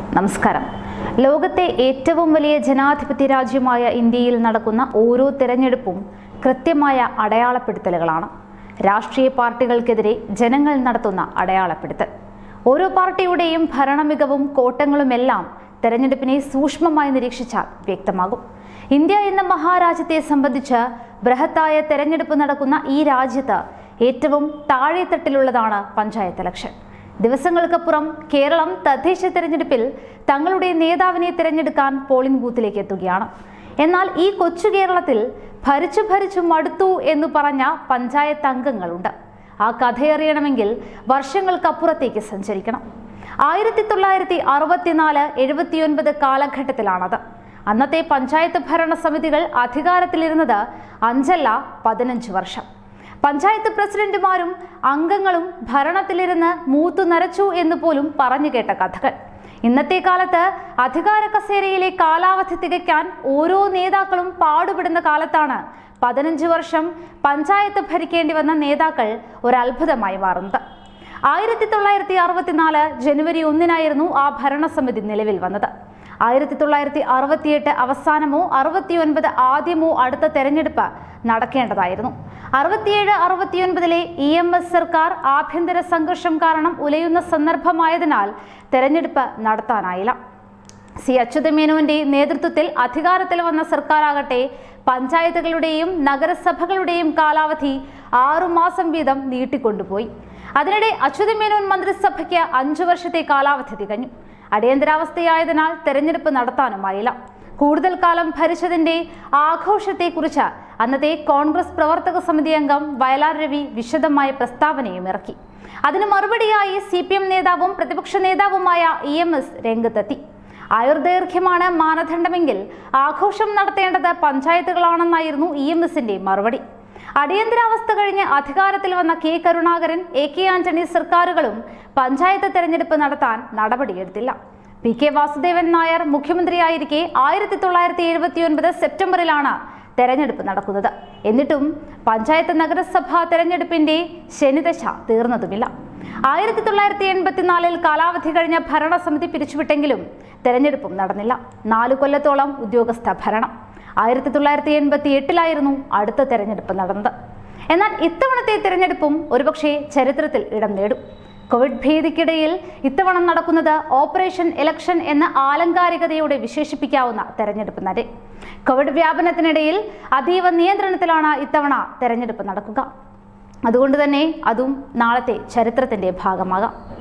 നമസ്കാരം ലോകത്തെ ഏറ്റവും വലിയ ജനാധിപത്യ രാജ്യമായ ഇന്ത്യയിൽ നടക്കുന്ന ഓരോ തെരഞ്ഞെടുപ്പും കൃത്യമായ അടയാളപ്പെടുത്തലുകളാണ് രാഷ്ട്രീയ പാർട്ടികൾക്കെതിരെ ജനങ്ങൾ നടത്തുന്ന അടയാളപ്പെടുത്തൽ ഓരോ പാർട്ടിയുടെയും ഭരണമികവും കോട്ടങ്ങളുമെല്ലാം തെരഞ്ഞെടുപ്പിനെ സൂക്ഷ്മമായി നിരീക്ഷിച്ചാൽ വ്യക്തമാകും ഇന്ത്യ എന്ന മഹാരാജ്യത്തെ സംബന്ധിച്ച് ബൃഹത്തായ തെരഞ്ഞെടുപ്പ് നടക്കുന്ന ഈ രാജ്യത്ത് ഏറ്റവും താഴെത്തട്ടിലുള്ളതാണ് പഞ്ചായത്ത് ഇലക്ഷൻ ദിവസങ്ങൾക്കപ്പുറം കേരളം തദ്ദേശ തെരഞ്ഞെടുപ്പിൽ തങ്ങളുടെ നേതാവിനെ തിരഞ്ഞെടുക്കാൻ പോളിംഗ് ബൂത്തിലേക്ക് എത്തുകയാണ് എന്നാൽ ഈ കൊച്ചു കേരളത്തിൽ ഭരിച്ചു ഭരിച്ചു മടുത്തു എന്ന് പറഞ്ഞ പഞ്ചായത്ത് അംഗങ്ങളുണ്ട് ആ കഥയറിയണമെങ്കിൽ വർഷങ്ങൾക്കപ്പുറത്തേക്ക് സഞ്ചരിക്കണം ആയിരത്തി തൊള്ളായിരത്തി അറുപത്തിനാല് എഴുപത്തിയൊൻപത് കാലഘട്ടത്തിലാണത് അന്നത്തെ പഞ്ചായത്ത് ഭരണ സമിതികൾ അധികാരത്തിലിരുന്നത് അഞ്ചല്ല പതിനഞ്ച് വർഷം പഞ്ചായത്ത് പ്രസിഡന്റുമാരും അംഗങ്ങളും ഭരണത്തിലിരുന്ന് മൂത്തു നരച്ചു എന്ന് പോലും പറഞ്ഞു കേട്ട കഥകൾ ഇന്നത്തെ കാലത്ത് അധികാര കസേരയിലെ കാലാവധി തികയ്ക്കാൻ ഓരോ നേതാക്കളും പാടുപെടുന്ന കാലത്താണ് പതിനഞ്ച് വർഷം പഞ്ചായത്ത് ഭരിക്കേണ്ടി വന്ന നേതാക്കൾ ഒരു അത്ഭുതമായി മാറുന്നത് ആയിരത്തി തൊള്ളായിരത്തി അറുപത്തിനാല് ജനുവരി ഒന്നിനായിരുന്നു ആ ഭരണസമിതി നിലവിൽ വന്നത് ആയിരത്തി തൊള്ളായിരത്തി അറുപത്തിയെട്ട് അവസാനമോ അറുപത്തിയൊൻപത് ആദ്യമോ അടുത്ത തെരഞ്ഞെടുപ്പ് നടക്കേണ്ടതായിരുന്നു അറുപത്തിയേഴ് അറുപത്തിയൊൻപതിലെ ഇ എം എസ് സർക്കാർ ആഭ്യന്തര സംഘർഷം കാരണം ഉലയുന്ന സന്ദർഭമായതിനാൽ തെരഞ്ഞെടുപ്പ് നടത്താനായില്ല സി അച്യുതമേനോന്റെ നേതൃത്വത്തിൽ അധികാരത്തിൽ വന്ന സർക്കാരാകട്ടെ പഞ്ചായത്തുകളുടെയും നഗരസഭകളുടെയും കാലാവധി ആറുമാസം വീതം നീട്ടിക്കൊണ്ടുപോയി അതിനിടെ അച്യുതമേനോൻ മന്ത്രിസഭയ്ക്ക് അഞ്ചു വർഷത്തെ കാലാവധി തികഞ്ഞു അടിയന്തരാവസ്ഥയായതിനാൽ തെരഞ്ഞെടുപ്പ് നടത്താനുമായില്ല കൂടുതൽ കാലം ഭരിച്ചതിന്റെ ആഘോഷത്തെക്കുറിച്ച് അന്നത്തെ കോൺഗ്രസ് പ്രവർത്തക സമിതി അംഗം വയലാർ രവി വിശദമായ പ്രസ്താവനയും ഇറക്കി അതിന് മറുപടിയായി സി പി എം നേതാവും പ്രതിപക്ഷ നേതാവുമായ ഇ എം എസ് രംഗത്തെത്തി ആയുർദൈർഘ്യമാണ് മാനദണ്ഡമെങ്കിൽ ആഘോഷം നടത്തേണ്ടത് പഞ്ചായത്തുകളാണെന്നായിരുന്നു ഇ എം എസിന്റെ മറുപടി അടിയന്തരാവസ്ഥ കഴിഞ്ഞ് അധികാരത്തിൽ വന്ന K Karunakaran A K Antony സർക്കാരുകളും പഞ്ചായത്ത് തെരഞ്ഞെടുപ്പ് നടത്താൻ നടപടിയെടുത്തില്ല പി കെ വാസുദേവൻ നായർ മുഖ്യമന്ത്രിയായിരിക്കെ ആയിരത്തി തൊള്ളായിരത്തി എഴുപത്തി ഒൻപത് സെപ്റ്റംബറിലാണ് തെരഞ്ഞെടുപ്പ് നടക്കുന്നത് എന്നിട്ടും പഞ്ചായത്ത് നഗരസഭാ തെരഞ്ഞെടുപ്പിന്റെ ശനിദശ തീർന്നതുമില്ല ആയിരത്തി തൊള്ളായിരത്തി എൺപത്തിനാലിൽ കാലാവധി കഴിഞ്ഞ ഭരണസമിതി പിരിച്ചുവിട്ടെങ്കിലും തെരഞ്ഞെടുപ്പും നടന്നില്ല നാലു കൊല്ലത്തോളം ഉദ്യോഗസ്ഥ ഭരണം ആയിരത്തി തൊള്ളായിരത്തി എൺപത്തി എട്ടിലായിരുന്നു അടുത്ത തെരഞ്ഞെടുപ്പ് നടന്നത് എന്നാൽ ഇത്തവണത്തെ തിരഞ്ഞെടുപ്പും ഒരുപക്ഷെ ചരിത്രത്തിൽ ഇടം നേടും കോവിഡ് ഭീതിക്കിടയിൽ ഇത്തവണ നടക്കുന്നത് ഓപ്പറേഷൻ ഇലക്ഷൻ എന്ന ആലങ്കാരികതയോടെ വിശേഷിപ്പിക്കാവുന്ന തെരഞ്ഞെടുപ്പ് തന്നെ കോവിഡ് വ്യാപനത്തിനിടയിൽ അതീവ നിയന്ത്രണത്തിലാണ് ഇത്തവണ തെരഞ്ഞെടുപ്പ് നടക്കുക അതുകൊണ്ട് തന്നെ അതും നാളത്തെ ചരിത്രത്തിന്റെ ഭാഗമാകാം